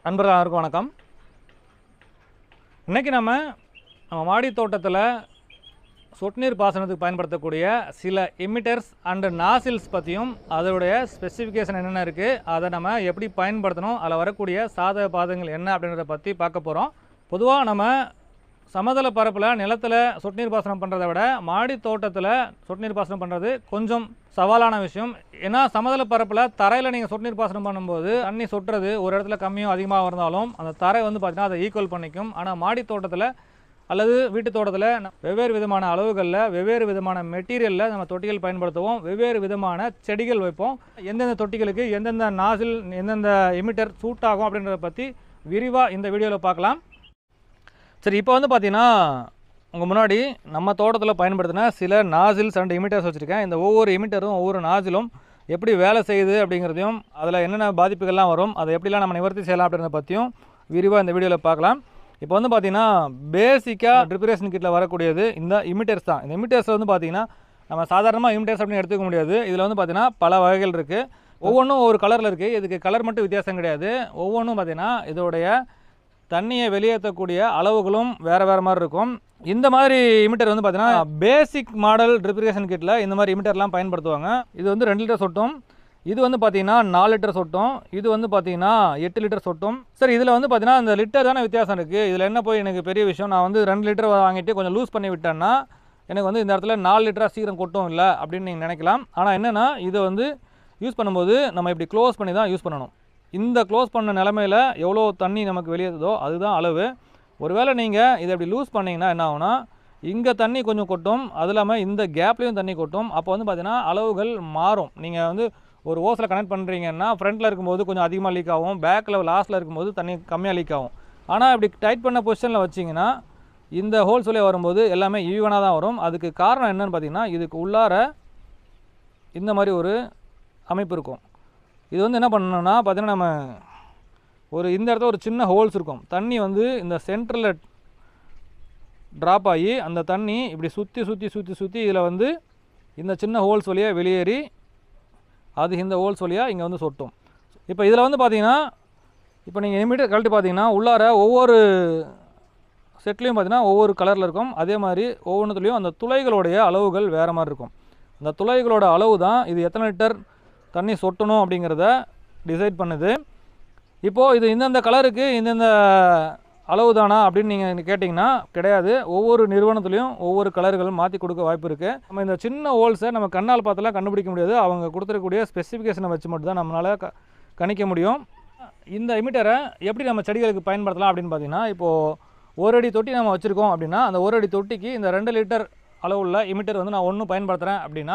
நண்பர்கள் அனைவருக்கும் வணக்கம் இன்றைக்கி நம்ம நம்ம மாடி தோட்டத்தில் சொட்டு நீர் பாசனத்துக்கு பயன்படுத்தக்கூடிய சில எமிட்டர்ஸ் அண்டு நாசில்ஸ் பற்றியும் அதோடைய ஸ்பெசிஃபிகேஷன் என்னென்ன இருக்குது அதை நம்ம எப்படி பயன்படுத்தணும் அதில் வரக்கூடிய சாதக பாதங்கள் என்ன அப்படின்றத பற்றி பார்க்க போகிறோம் பொதுவாக நம்ம சமதள பரப்பில் நிலத்தில் சொட்டு நீர் பாசனம் பண்ணுறதை விட மாடி தோட்டத்தில் சொட்டு நீர் பாசனம் பண்ணுறது கொஞ்சம் சவாலான விஷயம் ஏன்னா சமதள பரப்பில் தரையில் நீங்கள் சொட்டு நீர் பாசனம் பண்ணும்போது தண்ணி சொட்டுறது ஒரு இடத்துல கம்மியும் அதிகமாக இருந்தாலும் அந்த தரை வந்து பார்த்திங்கன்னா அதை ஈக்குவல் பண்ணிக்கும் ஆனால் மாடி தோட்டத்தில் அல்லது வீட்டு தோட்டத்தில் ந- வெவ்வேறு விதமான அளவுகளில் வெவ்வேறு விதமான மெட்டீரியலில் நம்ம தொட்டிகள் பயன்படுத்துவோம் வெவ்வேறு விதமான செடிகள் வைப்போம் எந்தெந்த தொட்டிகளுக்கு எந்தெந்த நாசில் எந்தெந்த எமிட்டர் சூட் ஆகும் அப்படின்றத பற்றி விரிவாக இந்த வீடியோவில் பார்க்கலாம் சரி இப்போ வந்து பார்த்தீங்கன்னா உங்கள் முன்னாடி நம்ம தோட்டத்தில் பயன்படுத்தின சில நாசில்ஸ் அண்ட் இமிட்டர்ஸ் வச்சுருக்கேன் இந்த ஒவ்வொரு இமிட்டரும் ஒவ்வொரு நாசிலும் எப்படி வேலை செய்யுது அப்படிங்கிறதையும் அதில் என்னென்ன பாதிப்புகள்லாம் வரும் அதை எப்படிலாம் நம்ம நிவர்த்தி செய்யலாம் அப்படின்றத பற்றியும் விரிவாக இந்த வீடியோவில் பார்க்கலாம் இப்போ வந்து பார்த்தீங்கன்னா பேசிக்காக ட்ரிப்ரேஷன் கிட்டில் வரக்கூடியது இந்த இமிட்டர்ஸ் தான் இந்த இமிட்டர்ஸ் வந்து பார்த்தீங்கன்னா நம்ம சாதாரணமாக இமிட்டர்ஸ் அப்படின்னு எடுத்துக்க முடியாது இதில் வந்து பார்த்தீங்கன்னா பல வகைகள் இருக்குது ஒவ்வொன்றும் ஒவ்வொரு கலரில் இருக்குது இதுக்கு கலர் மட்டும் வித்தியாசம் கிடையாது ஒவ்வொன்றும் பார்த்தீங்கன்னா இதோடைய தண்ணியை வெளியேற்றக்கூடிய அளவுகளும் வேறு வேறு மாதிரி இருக்கும் இந்த மாதிரி இமிட்டர் வந்து பார்த்தீங்கன்னா பேசிக் மாடல் ட்ரிப்ரிகேஷன் கிட்டில் இந்த மாதிரி இமிட்டர்லாம் பயன்படுத்துவாங்க இது வந்து ரெண்டு லிட்டர் சொட்டும் இது வந்து பார்த்தீங்கன்னா நாலு லிட்டர் சொட்டும் இது வந்து பார்த்தீங்கன்னா எட்டு லிட்டர் சொட்டும் சரி இதில் வந்து பார்த்தீங்கன்னா இந்த லிட்டர் தானே வித்தியாசம் இருக்குது இதில் என்ன போய் எனக்கு பெரிய விஷயம் நான் வந்து ரெண்டு லிட்டர் வாங்கிட்டு கொஞ்சம் லூஸ் பண்ணி விட்டேன்னா எனக்கு வந்து இந்த இடத்துல நாலு லிட்டராக சீக்கிரம் கொட்டும் இல்லை அப்படின்னு நீங்கள் நினைக்கலாம் ஆனால் என்னென்னா இதை வந்து யூஸ் பண்ணும்போது நம்ம இப்படி க்ளோஸ் பண்ணி தான் யூஸ் பண்ணணும் இந்த க்ளோஸ் பண்ண நிலமையில எவ்வளோ தண்ணி நமக்கு வெளியேறுதோ அதுதான் அளவு ஒருவேளை நீங்கள் இதை இப்படி லூஸ் பண்ணிங்கன்னா என்ன ஆகும்னா இங்கே தண்ணி கொஞ்சம் கொட்டும் அது இல்லாமல் இந்த கேப்லேயும் தண்ணி கொட்டும் அப்போ வந்து பார்த்தீங்கன்னா அளவுகள் மாறும் நீங்கள் வந்து ஒரு ஓஸில் கனெக்ட் பண்ணுறீங்கன்னா ஃப்ரண்ட்டில் இருக்கும்போது கொஞ்சம் அதிகமாக லீக் ஆகும் பேக்கில் லாஸ்ட்டில் இருக்கும்போது தண்ணி கம்மியாக லீக் ஆகும் ஆனால் இப்படி டைட் பண்ண பொசிஷனில் வச்சிங்கன்னா இந்த ஹோல்ஸ் வழியாக வரும்போது எல்லாமே ஈவனாக தான் வரும் அதுக்கு காரணம் என்னன்னு பார்த்தீங்கன்னா இதுக்கு உள்ளார இந்த மாதிரி ஒரு அமைப்பு இருக்கும் இது வந்து என்ன பண்ணணும்னா பார்த்தீங்கன்னா நம்ம ஒரு இந்த இடத்துல ஒரு சின்ன ஹோல்ஸ் இருக்கும் தண்ணி வந்து இந்த சென்டரில் ட்ராப் ஆகி அந்த தண்ணி இப்படி சுற்றி சுற்றி சுற்றி சுற்றி இதில் வந்து இந்த சின்ன ஹோல்ஸ் வழியாக வெளியேறி அது இந்த ஹோல்ஸ் வழியாக இங்கே வந்து சொட்டும் இப்போ இதில் வந்து பார்த்தீங்கன்னா இப்போ நீங்கள் இமீடியட் கழட்டி பார்த்தீங்கன்னா உள்ளார ஒவ்வொரு செட்லேயும் பார்த்தீங்கன்னா ஒவ்வொரு கலரில் இருக்கும் அதே மாதிரி ஒவ்வொன்றுத்துலேயும் அந்த துளைகளுடைய அளவுகள் வேறு மாதிரி இருக்கும் அந்த துளைகளோட அளவு தான் இது எத்தனை லிட்டர் தண்ணி சொட்டணும் அப்படிங்கிறத டிசைட் பண்ணுது இப்போது இது இந்தந்த கலருக்கு இந்தந்த அளவு தானா அப்படின்னு நீங்கள் கேட்டிங்கன்னா கிடையாது ஒவ்வொரு நிறுவனத்துலேயும் ஒவ்வொரு கலர்களும் மாற்றி கொடுக்க வாய்ப்பு இருக்குது நம்ம இந்த சின்ன ஹோல்ஸை நம்ம கண்ணால் பார்த்தெல்லாம் கண்டுபிடிக்க முடியாது அவங்க கொடுத்துருக்கக்கூடிய ஸ்பெசிஃபிகேஷனை வச்சு மட்டும் தான் நம்மளால் க கணிக்க முடியும் இந்த எமிட்டரை எப்படி நம்ம செடிகளுக்கு பயன்படுத்தலாம் அப்படின்னு பார்த்தீங்கன்னா இப்போது ஒரு அடி தொட்டி நம்ம வச்சுருக்கோம் அப்படின்னா அந்த ஒரு அடி தொட்டிக்கு இந்த ரெண்டு லிட்டர் அளவுள்ள எமிட்டர் வந்து நான் ஒன்று பயன்படுத்துகிறேன் அப்படின்னா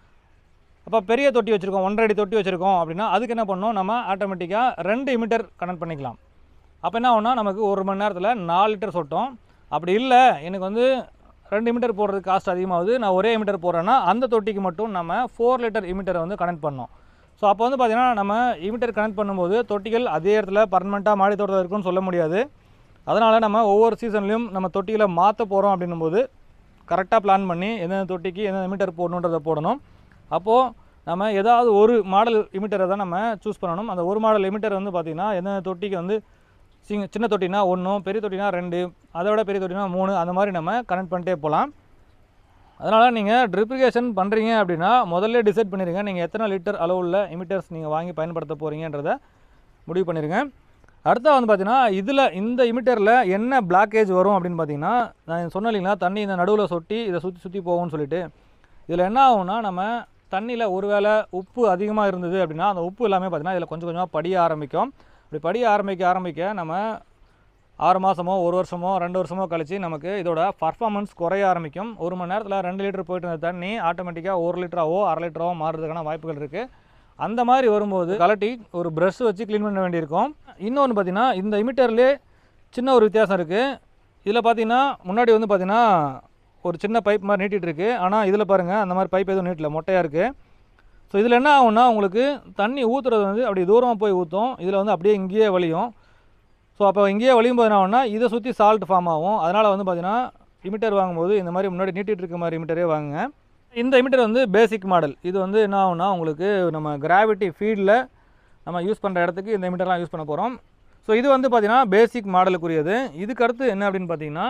அப்போ பெரிய தொட்டி வச்சுருக்கோம் ஒன்றரை அடி தொட்டி வச்சுருக்கோம் அப்படின்னா அதுக்கு என்ன பண்ணணும் நம்ம ஆட்டோமேட்டிக்காக ரெண்டு எமிட்டர் கனெக்ட் பண்ணிக்கலாம் அப்போ என்ன ஆகும்னா நமக்கு ஒரு மணி நேரத்தில் நாலு லிட்டர் சொட்டும் அப்படி இல்லை எனக்கு வந்து ரெண்டு எமிட்டர் போடுறதுக்கு காஸ்ட் அதிகமாகுது நான் ஒரே எமிட்டர் போடுறேன்னா அந்த தொட்டிக்கு மட்டும் நம்ம ஃபோர் லிட்டர் எமிட்டரை வந்து கனெக்ட் பண்ணோம் ஸோ அப்போ வந்து பார்த்திங்கன்னா நம்ம எமிட்டர் கனெக்ட் பண்ணும்போது தொட்டிகள் அதே இடத்துல பர்மனெண்ட்டாக மாடி தோட்டத்தில் இருக்குன்னு சொல்ல முடியாது அதனால் நம்ம ஒவ்வொரு சீசன்லேயும் நம்ம தொட்டிகளை மாற்ற போகிறோம் அப்படின்னும்போது கரெக்டாக பிளான் பண்ணி எந்தெந்த தொட்டிக்கு எந்தெந்த எமிட்டர் போடணுன்றதை போடணும் அப்போது நம்ம ஏதாவது ஒரு மாடல் எமிட்டரை தான் நம்ம சூஸ் பண்ணணும் அந்த ஒரு மாடல் எமிட்டர் வந்து பார்த்திங்கன்னா எந்தெந்த தொட்டிக்கு வந்து சிங்க சின்ன தொட்டினா ஒன்றும் பெரிய தொட்டினா ரெண்டு அதை விட பெரிய தொட்டினா மூணு அந்த மாதிரி நம்ம கனெக்ட் பண்ணிட்டே போகலாம் அதனால் நீங்கள் ட்ரிப்ரிகேஷன் பண்ணுறீங்க அப்படின்னா முதல்ல டிசைட் பண்ணிடுங்க நீங்கள் எத்தனை லிட்டர் அளவுள்ள எமிட்டர்ஸ் நீங்கள் வாங்கி பயன்படுத்த போகிறீங்கன்றத முடிவு பண்ணிடுங்க அடுத்தா வந்து பார்த்தீங்கன்னா இதில் இந்த இமிட்டரில் என்ன பிளாக்கேஜ் வரும் அப்படின்னு பார்த்தீங்கன்னா நான் சொன்னேன் இல்லைங்களா தண்ணி இந்த நடுவில் சொட்டி இதை சுற்றி சுற்றி போகும்னு சொல்லிட்டு இதில் என்ன ஆகும்னா நம்ம தண்ணியில் ஒருவேளை உப்பு அதிகமாக இருந்தது அப்படின்னா அந்த உப்பு எல்லாமே பார்த்தீங்கன்னா இதில் கொஞ்சம் கொஞ்சமாக படிய ஆரம்பிக்கும் இப்படி படிய ஆரம்பிக்க ஆரம்பிக்க நம்ம ஆறு மாதமோ ஒரு வருஷமோ ரெண்டு வருஷமோ கழிச்சு நமக்கு இதோட பர்ஃபார்மன்ஸ் குறைய ஆரம்பிக்கும் ஒரு மணி நேரத்தில் ரெண்டு லிட்டர் போயிட்டு இருந்த தண்ணி ஆட்டோமேட்டிக்காக ஒரு லிட்டராவோ அரை லிட்டராவோ மாறுறதுக்கான வாய்ப்புகள் இருக்குது அந்த மாதிரி வரும்போது கலட்டி ஒரு ப்ரஷ் வச்சு க்ளீன் பண்ண வேண்டியிருக்கும் இன்னொன்று பார்த்தீங்கன்னா இந்த இமிட்டர்லேயே சின்ன ஒரு வித்தியாசம் இருக்குது இதில் பார்த்தீங்கன்னா முன்னாடி வந்து பார்த்தீங்கன்னா ஒரு சின்ன பைப் மாதிரி நீட்டிகிட்டு இருக்கு ஆனால் இதில் பாருங்கள் அந்த மாதிரி பைப் எதுவும் நீட்டல மொட்டையாக இருக்குது ஸோ இதில் என்ன ஆகும்னா உங்களுக்கு தண்ணி ஊற்றுறது வந்து அப்படி தூரமாக போய் ஊற்றும் இதில் வந்து அப்படியே இங்கேயே வலியும் ஸோ அப்போ இங்கேயே வலியும் போது என்ன ஆகும்னா இதை சுற்றி சால்ட் ஃபார்ம் ஆகும் அதனால் வந்து பார்த்தீங்கன்னா இமிட்டர் வாங்கும்போது இந்த மாதிரி முன்னாடி நீட்டிட்டு இருக்க மாதிரி இமிட்டரே வாங்குங்க இந்த இமிட்டர் வந்து பேசிக் மாடல் இது வந்து என்ன ஆகும்னா உங்களுக்கு நம்ம கிராவிட்டி ஃபீல்டில் நம்ம யூஸ் பண்ணுற இடத்துக்கு இந்த இமிட்டர்லாம் யூஸ் பண்ண போகிறோம் ஸோ இது வந்து பார்த்திங்கன்னா பேசிக் மாடலுக்குரியது இதுக்கு அடுத்து என்ன அப்படின்னு பார்த்தீங்கன்னா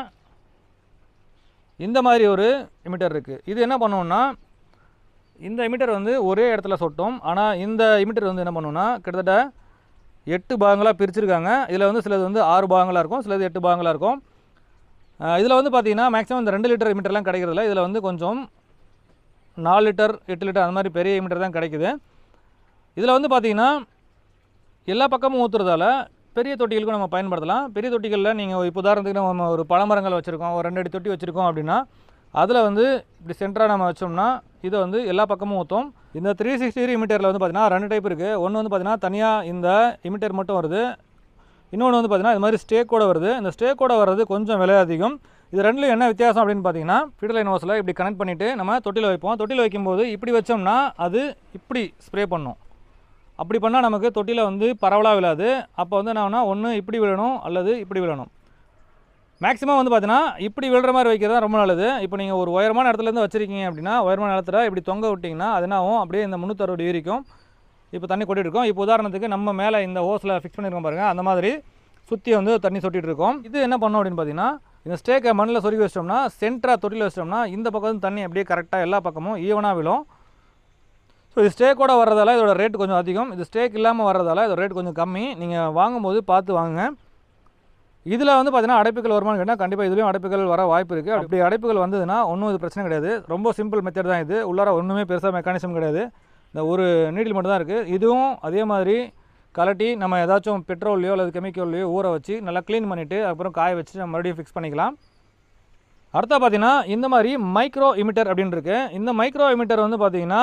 இந்த மாதிரி ஒரு எமிட்டர் இருக்குது இது என்ன பண்ணுவோம்னா இந்த எமிட்டர் வந்து ஒரே இடத்துல சொட்டும் ஆனால் இந்த எமிட்டர் வந்து என்ன பண்ணுவோம்னா கிட்டத்தட்ட எட்டு பாகங்களாக பிரிச்சிருக்காங்க இதில் வந்து சிலது வந்து ஆறு பாகங்களாக இருக்கும் சிலது எட்டு பாகங்களாக இருக்கும் இதில் வந்து பார்த்தீங்கன்னா மேக்ஸிமம் இந்த ரெண்டு லிட்டர் எமிட்டர்லாம் கிடைக்கிறதில்ல இதில் வந்து கொஞ்சம் நாலு லிட்டர் எட்டு லிட்டர் அந்த மாதிரி பெரிய எமிட்டர் தான் கிடைக்குது இதில் வந்து பார்த்தீங்கன்னா எல்லா பக்கமும் ஊற்றுறதால பெரிய தொட்டிகளுக்கும் நம்ம பயன்படுத்தலாம் பெரிய தொட்டிகளில் நீங்கள் இப்போ உதாரணத்துக்கு நம்ம ஒரு பழமரங்கள் வச்சுருக்கோம் ஒரு ரெண்டு அடி தொட்டி வச்சுருக்கோம் அப்படின்னா அதில் வந்து இப்படி சென்டராக நம்ம வச்சோம்னா இதை வந்து எல்லா பக்கமும் ஊற்றும் இந்த த்ரீ சிக்ஸ்டி டிகிரி இமிட்டரில் வந்து பார்த்தீங்கன்னா ரெண்டு டைப் இருக்குது ஒன்று வந்து பார்த்தீங்கன்னா தனியாக இந்த இமிட்டர் மட்டும் வருது இன்னொன்று வந்து பார்த்தீங்கன்னா இது மாதிரி ஸ்டேக்கோட வருது இந்த ஸ்டேக்கோட வர்றது கொஞ்சம் விலை அதிகம் இது ரெண்டுலையும் என்ன வித்தியாசம் அப்படின்னு பார்த்தீங்கன்னா ஃபீடர் லைன் ஹோஸில் இப்படி கனெக்ட் பண்ணிவிட்டு நம்ம தொட்டியில் வைப்போம் தொட்டியில் வைக்கும்போது இப்படி வச்சோம்னா அது இப்படி ஸ்ப்ரே பண்ணும் அப்படி பண்ணால் நமக்கு தொட்டியில் வந்து பரவலாக விழாது அப்போ வந்து என்ன ஒன்று இப்படி விழணும் அல்லது இப்படி விழணும் மேக்ஸிமம் வந்து பார்த்தீங்கன்னா இப்படி விழுற மாதிரி வைக்கிறது தான் ரொம்ப நல்லது இப்போ நீங்கள் ஒரு உயரமான இடத்துலேருந்து வச்சிருக்கீங்க அப்படின்னா உயரமான இடத்துல இப்படி தொங்க விட்டிங்கன்னா அது என்ன ஆகும் அப்படியே இந்த முந்நூற்றறுபது டிகிரிக்கும் இப்போ தண்ணி கொட்டிட்டு இருக்கோம் இப்போ உதாரணத்துக்கு நம்ம மேலே இந்த ஹோஸில் ஃபிக்ஸ் பண்ணியிருக்கோம் பாருங்கள் அந்த மாதிரி சுற்றி வந்து தண்ணி சொட்டிட்டு இருக்கோம் இது என்ன பண்ணோம் அப்படின்னு பார்த்தீங்கன்னா இந்த ஸ்டேக்கை மண்ணில் சொருகி வச்சிட்டோம்னா சென்டராக தொட்டியில் வச்சிட்டோம்னா இந்த பக்கம் வந்து தண்ணி அப்படியே கரெக்டாக எல்லா பக்கமும் ஈவனாக விழும் ஸோ இது ஸ்டேக்கோட வர்றதால இதோட ரேட் கொஞ்சம் அதிகம் இது ஸ்டேக் இல்லாமல் வர்றதால இதோட ரேட் கொஞ்சம் கம்மி நீங்கள் வாங்கும்போது பார்த்து வாங்குங்க இதில் வந்து பார்த்தீங்கன்னா அடைப்புகள் வருமானு கேட்டால் கண்டிப்பாக இதுலேயும் அடைப்புகள் வர வாய்ப்பு இருக்குது அப்படி அடைப்புகள் வந்ததுன்னா ஒன்றும் இது பிரச்சனை கிடையாது ரொம்ப சிம்பிள் மெத்தட் தான் இது உள்ளார ஒன்றுமே பெருசாக மெக்கானிசம் கிடையாது இந்த ஒரு நீடில் மட்டும் தான் இருக்குது இதுவும் அதே மாதிரி கலட்டி நம்ம ஏதாச்சும் பெட்ரோல்லையோ அல்லது கெமிக்கல்லையோ ஊற வச்சு நல்லா க்ளீன் பண்ணிவிட்டு அப்புறம் காய வச்சு நம்ம மறுபடியும் ஃபிக்ஸ் பண்ணிக்கலாம் அடுத்தா பார்த்தீங்கன்னா இந்த மாதிரி மைக்ரோ இமிட்டர் அப்படின்னு இருக்கு இந்த மைக்ரோ இமிட்டர் வந்து பார்த்தீங்கன்னா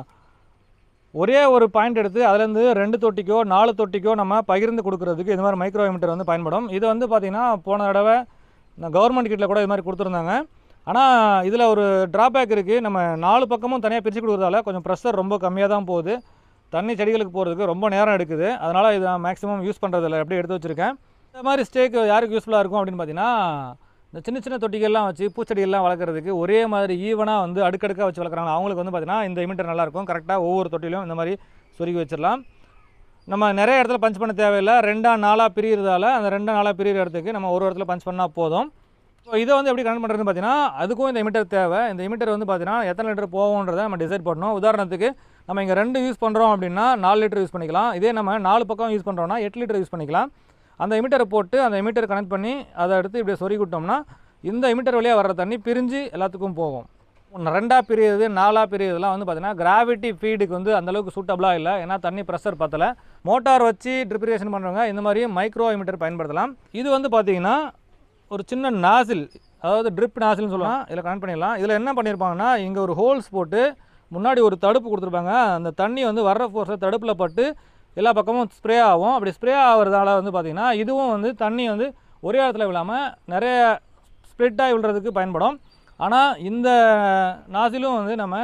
ஒரே ஒரு பாயிண்ட் எடுத்து அதுலேருந்து ரெண்டு தொட்டிக்கோ நாலு தொட்டிக்கோ நம்ம பகிர்ந்து கொடுக்கறதுக்கு இது மாதிரி மைக்ரோ எமிட்டர் வந்து பயன்படும் இது வந்து பார்த்திங்கன்னா போன தடவை இந்த கவர்மெண்ட் கிட்ட கூட இது மாதிரி கொடுத்துருந்தாங்க ஆனால் இதில் ஒரு ட்ராபேக் இருக்குது நம்ம நாலு பக்கமும் தனியாக பிரித்து கொடுக்குறதால கொஞ்சம் ப்ரெஷர் ரொம்ப கம்மியாக தான் போகுது தண்ணி செடிகளுக்கு போகிறதுக்கு ரொம்ப நேரம் எடுக்குது அதனால் இது நான் மேக்ஸிமம் யூஸ் பண்ணுறதில்ல எப்படி எடுத்து வச்சுருக்கேன் இந்த மாதிரி ஸ்டேக் யாருக்கு யூஸ்ஃபுல்லாக இருக்கும் அப்படின்னு பார்த்தீங்கன்னா இந்த சின்ன சின்ன தொட்டிகள்லாம் வச்சு பூச்செடிகள்லாம் வளர்க்குறதுக்கு ஒரே மாதிரி ஈவனாக வந்து அடுக்கடுக்காக வச்சு வளர்க்குறாங்க அவங்களுக்கு வந்து பார்த்தீங்கன்னா இந்த இமிட்டர் நல்லாயிருக்கும் கரெக்டாக ஒவ்வொரு தொட்டிலையும் இந்த மாதிரி சொருகி வச்சிடலாம் நம்ம நிறைய இடத்துல பஞ்ச் பண்ண தேவையில்லை ரெண்டா நாளாக பிரிகிறதால அந்த ரெண்டா நாளாக பிரிகிற இடத்துக்கு நம்ம ஒரு இடத்துல பஞ்ச் பண்ணால் போதும் ஸோ இதை வந்து எப்படி கனெக்ட் பண்ணுறதுன்னு பார்த்தீங்கன்னா அதுக்கும் இந்த இமிட்டர் தேவை இந்த இமிட்டர் வந்து பார்த்தீங்கன்னா எத்தனை லிட்டர் போகுன்றதை நம்ம டிசைட் பண்ணணும் உதாரணத்துக்கு நம்ம இங்கே ரெண்டு யூஸ் பண்ணுறோம் அப்படின்னா நாலு லிட்டர் யூஸ் பண்ணிக்கலாம் இதே நம்ம நாலு பக்கம் யூஸ் பண்ணுறோம்னா எட்டு லிட்டர் யூஸ் பண்ணிக்கலாம் அந்த எமிட்டரை போட்டு அந்த எமிட்டர் கனெக்ட் பண்ணி அதை எடுத்து இப்படி சொருகி விட்டோம்னா இந்த எமிட்டர் வழியாக வர்ற தண்ணி பிரிஞ்சு எல்லாத்துக்கும் போகும் ஒன்று ரெண்டாக பிரியுது நாலாக பிரியுதுலாம் வந்து பார்த்தீங்கன்னா கிராவிட்டி ஃபீடுக்கு வந்து அந்தளவுக்கு சூட்டபுளாக இல்லை ஏன்னா தண்ணி ப்ரெஷர் பத்தலை மோட்டார் வச்சு ட்ரிப்ரிகேஷன் பண்ணுறவங்க இந்த மாதிரி மைக்ரோ எமிட்டர் பயன்படுத்தலாம் இது வந்து பார்த்தீங்கன்னா ஒரு சின்ன நாசில் அதாவது ட்ரிப் நாசில்னு சொல்லலாம் இதில் கனெக்ட் பண்ணிடலாம் இதில் என்ன பண்ணியிருப்பாங்கன்னா இங்கே ஒரு ஹோல்ஸ் போட்டு முன்னாடி ஒரு தடுப்பு கொடுத்துருப்பாங்க அந்த தண்ணி வந்து வர்ற ஃபோர்ஸில் தடுப்பில் பட்டு எல்லா பக்கமும் ஸ்ப்ரே ஆகும் அப்படி ஸ்ப்ரே ஆகிறதால வந்து பார்த்திங்கன்னா இதுவும் வந்து தண்ணி வந்து ஒரே இடத்துல விழாமல் நிறைய ஸ்ப்ளிட் ஆகி விழுறதுக்கு பயன்படும் ஆனால் இந்த நாசிலும் வந்து நம்ம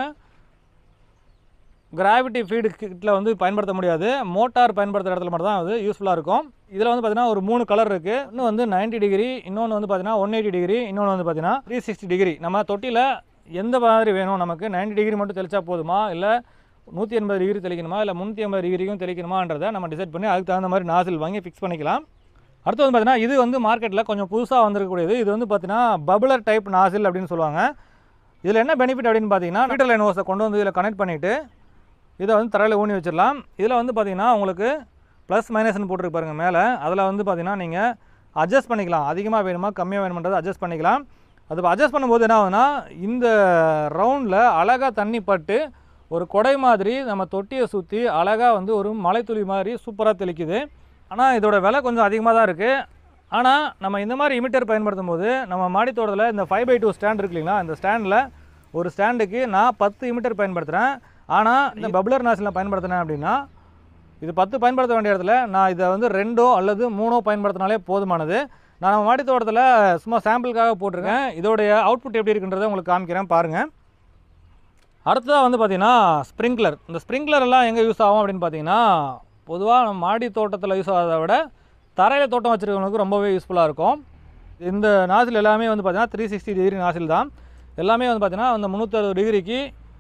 கிராவிட்டி ஃபீடு கிட்டில் வந்து பயன்படுத்த முடியாது மோட்டார் பயன்படுத்துகிற இடத்துல மட்டும் தான் அது யூஸ்ஃபுல்லாக இருக்கும் இதில் வந்து பார்த்தீங்கன்னா ஒரு மூணு கலர் இருக்குது ஒன்று வந்து 90 டிகிரி இன்னொன்று வந்து பார்த்தீங்கன்னா ஒன் எயிட்டி டிகிரி இன்னொன்று வந்து பார்த்தீங்கன்னா த்ரீ சிக்ஸ்டி டிகிரி நம்ம தொட்டியில் எந்த மாதிரி வேணும் நமக்கு 90 டிகிரி மட்டும் தெளிச்சா போதுமா இல்லை நூற்றி எண்பது டிகிரி தெளிக்கணுமா இல்லை முந்நூற்றி ஐம்பது டிகிரிக்கும் தெளிக்கணுமான்றதை நம்ம டிசைட் பண்ணி அதுக்கு தகுந்த மாதிரி நாசில் வாங்கி ஃபிக்ஸ் பண்ணிக்கலாம் அடுத்து வந்து பார்த்தீங்கன்னா இது வந்து மார்க்கெட்டில் கொஞ்சம் புதுசாக வந்திருக்கக்கூடியது இது வந்து பார்த்தீங்கன்னா பபுலர் டைப் நாசில் அப்படின்னு சொல்லுவாங்க இதில் என்ன பெனிஃபிட் அப்படின்னு பார்த்தீங்கன்னா மீட்டர் லைன் ஹோஸை கொண்டு வந்து இதில் கனெக்ட் பண்ணிவிட்டு இதை வந்து தரையில் ஊனி வச்சிடலாம் இதில் வந்து பார்த்தீங்கன்னா உங்களுக்கு ப்ளஸ் மைனஸ்னு போட்டிருக்கு பாருங்கள் மேலே அதில் வந்து பார்த்தீங்கன்னா நீங்கள் அட்ஜஸ்ட் பண்ணிக்கலாம் அதிகமாக வேணுமா கம்மியாக வேணுமன்றதை அட்ஜஸ்ட் பண்ணிக்கலாம் அது அட்ஜஸ்ட் பண்ணும்போது என்ன ஆகுதுன்னா இந்த ரவுண்டில் அழகாக தண்ணி பட்டு ஒரு கொடை மாதிரி நம்ம தொட்டியை சுற்றி அழகாக வந்து ஒரு மலைத்துளி மாதிரி சூப்பராக தெளிக்குது ஆனால் இதோட விலை கொஞ்சம் அதிகமாக தான் இருக்குது ஆனால் நம்ம இந்த மாதிரி இமிட்டர் பயன்படுத்தும் போது நம்ம மாடி தோட்டத்தில் இந்த ஃபைவ் பை டூ ஸ்டாண்ட் இருக்கு இல்லைங்களா இந்த ஸ்டாண்டில் ஒரு ஸ்டாண்டுக்கு நான் பத்து இமிட்டர் பயன்படுத்துகிறேன் ஆனால் இந்த பப்ளர் நாசில் பயன்படுத்தினேன் அப்படின்னா இது பத்து பயன்படுத்த வேண்டிய இடத்துல நான் இதை வந்து ரெண்டோ அல்லது மூணோ பயன்படுத்தினாலே போதுமானது நான் நம்ம மாடி தோட்டத்தில் சும்மா சாம்பிளுக்காக போட்டிருக்கேன் இதோடைய அவுட்புட் எப்படி இருக்குன்றதை உங்களுக்கு காமிக்கிறேன் பாருங்கள் அடுத்ததாக வந்து பார்த்தீங்கன்னா ஸ்ப்ரிங்க்லர் இந்த ஸ்ப்ரிங்க்லர் எல்லாம் எங்கே யூஸ் ஆகும் அப்படின்னு பார்த்தீங்கன்னா பொதுவாக நம்ம மாடி தோட்டத்தில் யூஸ் ஆகிறத விட தரையில் தோட்டம் வச்சுருக்கவங்களுக்கு ரொம்பவே யூஸ்ஃபுல்லாக இருக்கும் இந்த நாசில் எல்லாமே வந்து பார்த்தீங்கன்னா த்ரீ சிக்ஸ்டி டிகிரி நாசில் தான் எல்லாமே வந்து பார்த்தீங்கன்னா அந்த முந்நூற்றறுபது டிகிரிக்கு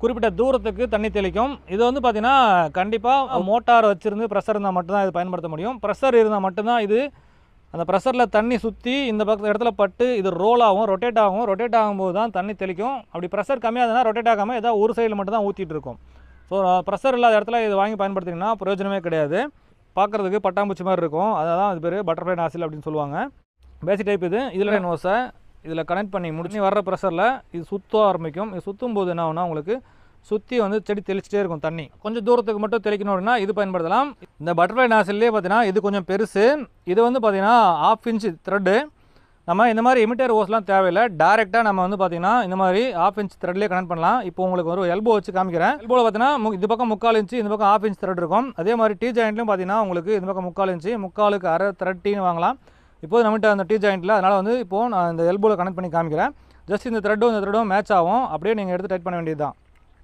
குறிப்பிட்ட தூரத்துக்கு தண்ணி தெளிக்கும் இது வந்து பார்த்தீங்கன்னா கண்டிப்பாக மோட்டார் வச்சுருந்து ப்ரெஷர் இருந்தால் மட்டும்தான் இது பயன்படுத்த முடியும் ப்ரெஷர் இருந்தால் மட்டும்தான் இது அந்த ப்ரெஷரில் தண்ணி சுற்றி இந்த பக்கத்து இடத்துல பட்டு இது ரோல் ஆகும் ரொட்டேட் ஆகும் ரொட்டேட் ஆகும்போது தான் தண்ணி தெளிக்கும் அப்படி ப்ரெஷர் கம்மியாக இருந்தால் ரொட்டேட் ஆகாமல் ஏதாவது ஒரு சைடில் மட்டும் தான் ஊற்றிட்டு இருக்கும் ஸோ ப்ரெஷர் இல்லாத இடத்துல இது வாங்கி பயன்படுத்திங்கன்னா பிரயோஜனமே கிடையாது பார்க்குறதுக்கு பட்டாம்பூச்சி மாதிரி இருக்கும் அதான் இது பேர் பட்டர்ஃப்ளை நாசில் அப்படின்னு சொல்லுவாங்க பேசிக் டைப் இது இதில் நோஸை இதில் கனெக்ட் பண்ணி முடிச்சு வர்ற ப்ரெஷரில் இது சுத்த ஆரம்பிக்கும் இது சுற்றும் போது என்ன ஆகும்னா உங்களுக்கு சுற்றி வந்து செடி தெளிச்சிட்டே இருக்கும் தண்ணி கொஞ்சம் தூரத்துக்கு மட்டும் தெளிக்கணும் அப்படின்னா இது பயன்படுத்தலாம் இந்த பட்டர்ஃப்ளை நாசிலே பார்த்தீங்கன்னா இது கொஞ்சம் பெருசு இது வந்து பார்த்தீங்கன்னா ஆஃப் இன்ச் த்ரெட்டு நம்ம இந்த மாதிரி எமிட்டர் ஓஸ்லாம் தேவையில்லை டேரெக்டாக நம்ம வந்து பார்த்தீங்கன்னா இந்த மாதிரி ஆஃப் இன்ச் த்ரெட்லேயே கனெக்ட் பண்ணலாம் இப்போ உங்களுக்கு ஒரு எல்போ வச்சு காமிக்கிறேன் எல்போவில் பார்த்தீங்கன்னா மு- இது பக்கம் முக்கால் இன்ச்சு இந்த பக்கம் ஆஃப் இன்ச் த்ரெட் இருக்கும் அதே மாதிரி டீ ஜாயிண்ட்லையும் பார்த்தீங்கன்னா உங்களுக்கு இந்த பக்கம் முக்கால் இன்ச்சு முக்காலுக்கு அரை த்ரெட்டின்னு வாங்கலாம் இப்போது நம்மகிட்ட அந்த டீ ஜாயிண்ட்டில் அதனால் வந்து இப்போது நான் இந்த எல்போவில் கனெக்ட் பண்ணி காமிக்கிறேன் ஜஸ்ட் இந்த த்ரெட்டும் இந்த த்ரெட்டும் மேட்ச் ஆகும் அப்படியே நீங்கள் எடுத்து டைட் பண்ண வேண்டியது தான்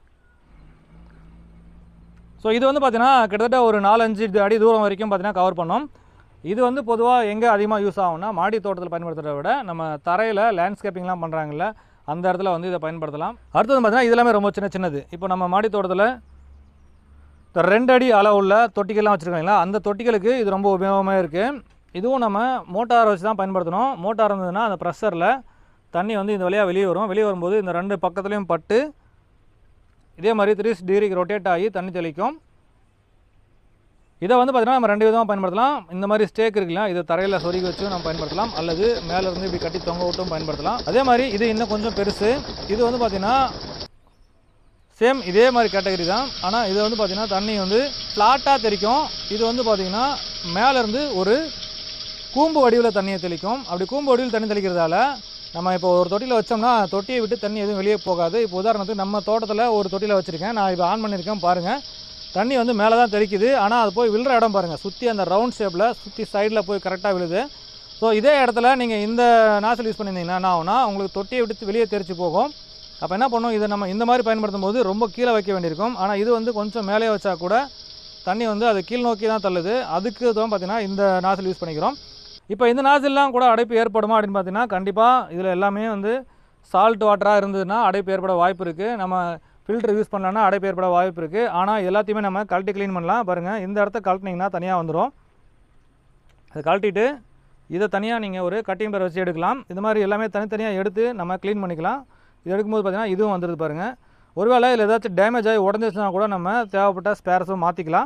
ஸோ இது வந்து பார்த்தீங்கன்னா கிட்டத்தட்ட ஒரு நாலஞ்சு அடி தூரம் வரைக்கும் பார்த்தீங்கன்னா கவர் பண்ணோம் இது வந்து பொதுவாக எங்கே அதிகமாக யூஸ் ஆகும்னா மாடி தோட்டத்தில் பயன்படுத்துறதை விட நம்ம தரையில் லேண்ட்ஸ்கேப்பிங்லாம் பண்ணுறாங்கல்ல அந்த இடத்துல வந்து இதை பயன்படுத்தலாம் அடுத்தது பார்த்தீங்கன்னா இது எல்லாமே ரொம்ப சின்ன சின்னது இப்போ நம்ம மாடி தோட்டத்தில் இந்த ரெண்டு அடி அளவு உள்ள தொட்டிகள்லாம் வச்சுருக்காங்களா அந்த தொட்டிகளுக்கு இது ரொம்ப உபயோகமாக இருக்குது இதுவும் நம்ம மோட்டார் வச்சு தான் பயன்படுத்தணும் மோட்டார் இருந்ததுன்னா அந்த ப்ரெஷரில் தண்ணி வந்து இந்த வழியாக வெளியே வரும் வெளியே வரும்போது இந்த ரெண்டு பக்கத்துலேயும் பட்டு இதே மாதிரி த்ரீ டிகிரிக்கு ரொட்டேட் ஆகி தண்ணி தெளிக்கும் இதை வந்து பார்த்தீங்கன்னா நம்ம ரெண்டு விதமாக பயன்படுத்தலாம் இந்த மாதிரி ஸ்டேக் இருக்குல்ல இதை தரையில் சொருகி வச்சு நம்ம பயன்படுத்தலாம் அல்லது மேலே இருந்து இப்படி கட்டி தொங்க விட்டும் பயன்படுத்தலாம் அதே மாதிரி இது இன்னும் கொஞ்சம் பெருசு இது வந்து பார்த்தீங்கன்னா சேம் இதே மாதிரி கேட்டகரி தான் ஆனால் இது வந்து பார்த்தீங்கன்னா தண்ணி வந்து ஃப்ளாட்டாக தெளிக்கும் இது வந்து பார்த்தீங்கன்னா மேலேருந்து ஒரு கூம்பு வடிவில் தண்ணியை தெளிக்கும் அப்படி கூம்பு வடிவில் தண்ணி தெளிக்கிறதால நம்ம இப்போ ஒரு தொட்டியில் வச்சோம்னா தொட்டியை விட்டு தண்ணி எதுவும் வெளியே போகாது இப்போ உதாரணத்துக்கு நம்ம தோட்டத்தில் ஒரு தொட்டியில் வச்சுருக்கேன் நான் இப்போ ஆன் பண்ணியிருக்கேன் பாருங்கள் தண்ணி வந்து மேலே தான் தெளிக்குது ஆனால் அது போய் விழுற இடம் பாருங்கள் சுற்றி அந்த ரவுண்ட் ஷேப்பில் சுற்றி சைடில் போய் கரெக்டாக விழுது ஸோ இதே இடத்துல நீங்கள் இந்த நாசில் யூஸ் பண்ணியிருந்தீங்கன்னா என்ன ஆகும்னா உங்களுக்கு தொட்டியை விட்டு வெளியே தெரிச்சு போகும் அப்போ என்ன பண்ணும் இதை நம்ம இந்த மாதிரி பயன்படுத்தும் போது ரொம்ப கீழே வைக்க வேண்டியிருக்கும் ஆனால் இது வந்து கொஞ்சம் மேலே வச்சா கூட தண்ணி வந்து அது கீழ் நோக்கி தான் தள்ளுது அதுக்கு தான் பார்த்தீங்கன்னா இந்த நாசில் யூஸ் பண்ணிக்கிறோம் இப்போ இந்த நாசில்லாம் கூட அடைப்பு ஏற்படுமா அப்படின்னு பார்த்தீங்கன்னா கண்டிப்பாக இதில் எல்லாமே வந்து சால்ட் வாட்டராக இருந்ததுன்னா அடைப்பு ஏற்பட வாய்ப்பு இருக்குது நம்ம ஃபில்டர் யூஸ் பண்ணலன்னா அடைப்பு ஏற்பட வாய்ப்பு இருக்குது ஆனால் எல்லாத்தையுமே நம்ம கழட்டி க்ளீன் பண்ணலாம் பாருங்கள் இந்த இடத்த கழட்டினீங்கன்னா தனியாக வந்துடும் அதை கழட்டிட்டு இதை தனியாக நீங்கள் ஒரு கட்டிங் பேர் வச்சு எடுக்கலாம் இது மாதிரி எல்லாமே தனித்தனியாக எடுத்து நம்ம க்ளீன் பண்ணிக்கலாம் இது எடுக்கும்போது பார்த்தீங்கன்னா இதுவும் வந்துடுது பாருங்கள் ஒருவேளை இதில் ஏதாச்சும் டேமேஜ் ஆகி உடஞ்சிச்சுன்னா கூட நம்ம தேவைப்பட்ட ஸ்பேர்ஸும் மாற்றிக்கலாம்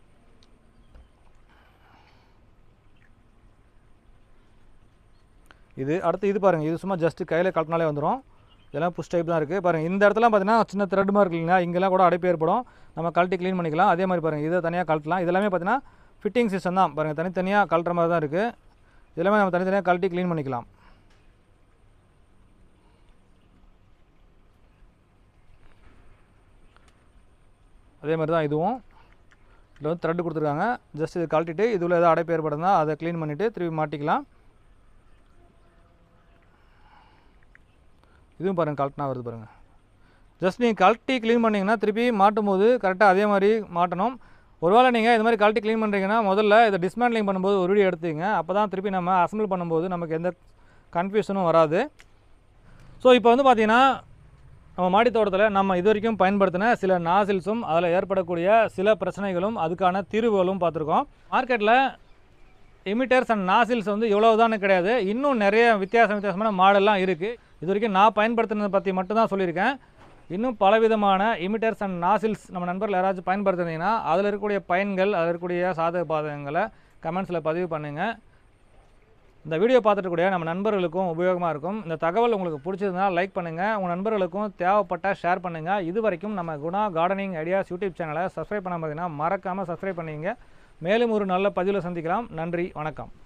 இது அடுத்து இது பாருங்கள் இது சும்மா ஜஸ்ட்டு கையில் கழட்டினாலே வந்துடும் இதெல்லாம் புஷ் டைப் தான் இருக்குது பாருங்கள் இந்த இடத்துலாம் பார்த்தீங்கன்னா சின்ன த்ரெட் மாதிரி இல்லைங்களா இங்கெல்லாம் கூட அடைப்பு ஏற்படும் நம்ம கழட்டி க்ளீன் பண்ணிக்கலாம் அதே மாதிரி பாருங்கள் இதை தனியாக கழட்டலாம் இதெல்லாமே பார்த்தீங்கன்னா ஃபிட்டிங் சிஸ்டம் தான் பாருங்கள் தனித்தனியாக கழட்டுற மாதிரி தான் இருக்குது இதெல்லாமே நம்ம தனித்தனியாக கழட்டி க்ளீன் பண்ணிக்கலாம் அதே மாதிரி தான் இதுவும் இதில் வந்து த்ரெட் கொடுத்துருக்காங்க ஜஸ்ட் இது கழட்டிட்டு இதுல ஏதாவது அடைப்பு ஏற்படுதுன்னா அதை க்ளீன் பண்ணிவிட்டு திருப்பி மாட்டிக்கலாம் இதுவும் பாருங்கள் கழட்டினா வருது பாருங்கள் ஜஸ்ட் நீங்கள் கழட்டி க்ளீன் பண்ணிங்கன்னா திருப்பி மாட்டும் போது கரெக்டாக அதே மாதிரி மாட்டணும் ஒருவேளை நீங்கள் இது மாதிரி கழட்டி க்ளீன் பண்ணுறீங்கன்னா முதல்ல இதை டிஸ்மேண்ட்லிங் பண்ணும்போது ஒரு வீடியோ எடுத்துங்க அப்போ தான் திருப்பி நம்ம அசம்பிள் பண்ணும்போது நமக்கு எந்த கன்ஃபியூஷனும் வராது ஸோ இப்போ வந்து பார்த்தீங்கன்னா நம்ம மாடி தோட்டத்தில் நம்ம இது வரைக்கும் பயன்படுத்தின சில நாசில்ஸும் அதில் ஏற்படக்கூடிய சில பிரச்சனைகளும் அதுக்கான தீர்வுகளும் பார்த்துருக்கோம் மார்க்கெட்டில் எமிட்டர்ஸ் அண்ட் நாசில்ஸ் வந்து இவ்வளவுதானு கிடையாது இன்னும் நிறைய வித்தியாச வித்தியாசமான மாடல்லாம் இருக்குது இது வரைக்கும் நான் பயன்படுத்தினதை பற்றி மட்டும்தான் சொல்லியிருக்கேன் இன்னும் பலவிதமான இமிட்டர்ஸ் அண்ட் நாசில்ஸ் நம்ம நண்பர்கள் யாராச்சும் பயன்படுத்துனீங்கன்னா அதில் இருக்கக்கூடிய பயன்கள் அதில் இருக்கக்கூடிய சாதக பாதகங்களை கமெண்ட்ஸில் பதிவு பண்ணுங்கள் இந்த வீடியோ பார்த்துட்டு கூட நம்ம நண்பர்களுக்கும் உபயோகமாக இருக்கும் இந்த தகவல் உங்களுக்கு பிடிச்சதுன்னா லைக் பண்ணுங்கள் உங்கள் நண்பர்களுக்கும் தேவைப்பட்டால் ஷேர் பண்ணுங்கள் இது வரைக்கும் நம்ம குணா கார்டனிங் ஐடியாஸ் யூடியூப் சேனலை சப்ஸ்கிரைப் பண்ண பார்த்தீங்கன்னா மறக்காமல் சப்ஸ்கிரைப் பண்ணிங்க மேலும் ஒரு நல்ல பதிவில் சந்திக்கலாம் நன்றி வணக்கம்